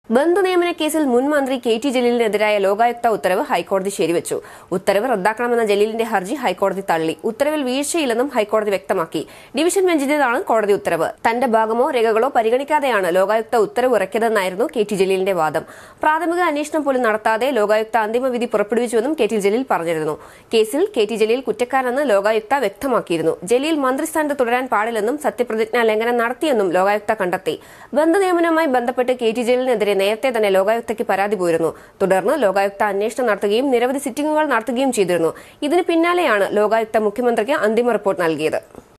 ബന്ധുനിയമന കേസിൽ മുൻ മന്ത്രി കെ ടി ജലീലിനെതിരായ ലോകായുക്ത ഉത്തരവ് ഹൈക്കോടതി ശരിവച്ചു ഉത്തരവ് റദ്ദാക്കണമെന്ന ജലീലിന്റെ ഹർജി ഹൈക്കോടതി തള്ളി ഉത്തരവിൽ വീഴ്ചയില്ലെന്നും ഹൈക്കോടതി വ്യക്തമാക്കി ഡിവിഷൻ ബെഞ്ചിന്റേതാണ് കോടതി ഉത്തരവ് തന്റെ ഭാഗമോ രേഖകളോ പരിഗണിക്കാതെയാണ് ലോകായുക്ത ഉത്തരവ് ഇറക്കിയതെന്നായിരുന്നു കെ ടി ജലീലിന്റെ വാദം പ്രാഥമിക അന്വേഷണം പോലും നടത്താതെ ലോകായുക്ത അന്തിമ വിധി പുറപ്പെടുവിച്ചുവെന്നും കെ ടി ജലീൽ പറഞ്ഞിരുന്നു കേസിൽ കെ ടി ജലീൽ കുറ്റക്കാരെന്ന് ലോകായുക്ത വ്യക്തമാക്കിയിരുന്നു ജലീൽ മന്ത്രിസ്ഥാനത്ത് തുടരാൻ പാടില്ലെന്നും സത്യപ്രതിജ്ഞാ ലംഘനം നടത്തിയെന്നും ലോകായുക്ത കണ്ടെത്തി ബന്ധനിയമനവുമായി ബന്ധപ്പെട്ട് കെ ടി ജലീലിനെതിരെ നേരത്തെ തന്നെ ലോകായുക്തയ്ക്ക് പരാതി പോയിരുന്നു തുടർന്ന് ലോകായുക്ത അന്വേഷണം നടത്തുകയും നിരവധി സിറ്റിംഗുകൾ നടത്തുകയും ചെയ്തിരുന്നു ഇതിന് പിന്നാലെയാണ് ലോകായുക്ത മുഖ്യമന്ത്രിക്ക് അന്തിമ റിപ്പോർട്ട് നൽകിയത്